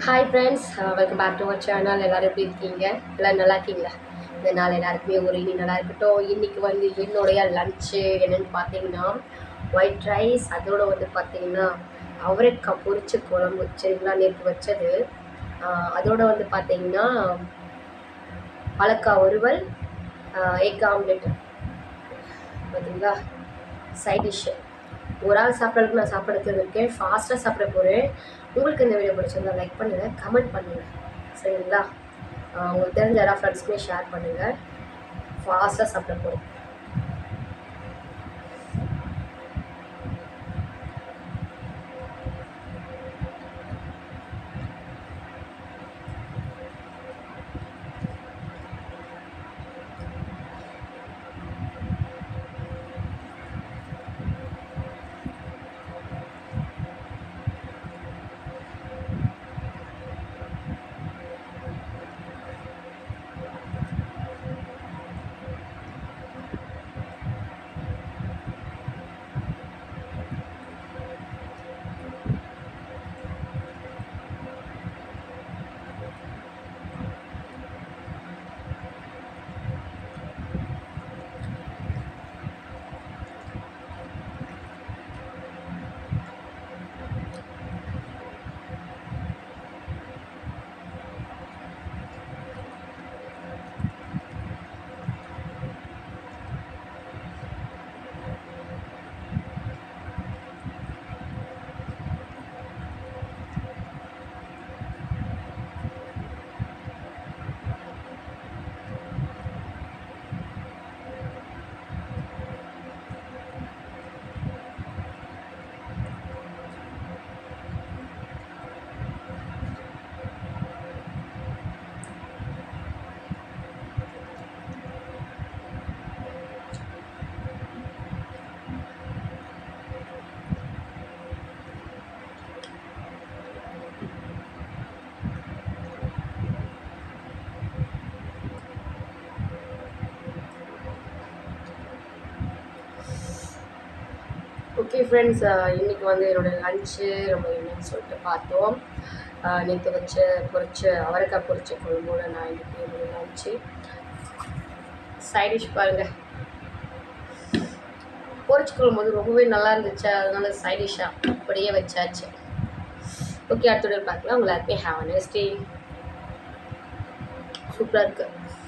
hi friends welcome back to our channel எல்லோரும் எப்படி இருக்கீங்க எல்லோரும் நல்லா இருக்கீங்களா இந்த நாள் எல்லாருக்குமே ஒரு இனி நல்லா இருக்கட்டும் இன்றைக்கி வந்து என்னுடைய லஞ்சு என்னென்னு பார்த்தீங்கன்னா ஒயிட் ரைஸ் அதோட வந்து பார்த்தீங்கன்னா அவரைக்காய் பொரிச்ச குழம்பு சரிங்களா நேற்று வச்சது ஆஹ் அதோட வந்து பார்த்தீங்கன்னா வாழைக்காய் வறுவல் எக் ஆம்லெட் பார்த்தீங்களா சைட் டிஷ்ஷு ஒரு ஆள் சாப்பிட்றதுக்கு நான் சாப்பிட்றது இருக்கேன் ஃபாஸ்ட்டாக சாப்பிட போகிறேன் உங்களுக்கு இந்த வீடியோ பிடிச்சிருந்தா லைக் பண்ணுங்கள் கமெண்ட் பண்ணுங்கள் சரிங்களா ஆஹ் உங்களுக்கு தெரிஞ்ச யாராவது ஃப்ரெண்ட்ஸ்க்குமே ஷேர் பண்ணுங்கள் ஃபாஸ்ட்டாக சாப்பிட போகிறோம் ஓகே ஃப்ரெண்ட்ஸ் இன்றைக்கி வந்து என்னோடய லஞ்சு நம்ம என்னன்னு சொல்லிட்டு பார்த்தோம் நேற்று வச்ச பொரிச்ச அவரைக்காய் பொரிச்ச குழம்போட நான் இன்றைக்கி என்னோடய லஞ்சு சைடிஷ் பாருங்கள் பொரிச்சு குழம்பு வந்து ரொம்பவே நல்லா இருந்துச்சு அதனால சைடிஷாக அப்படியே வச்சாச்சு ஓகே அடுத்த பார்க்கலாம் உங்களை எல்லாருமே ஹாவ் நெஸ்ட் டே சூப்பராக இருக்குது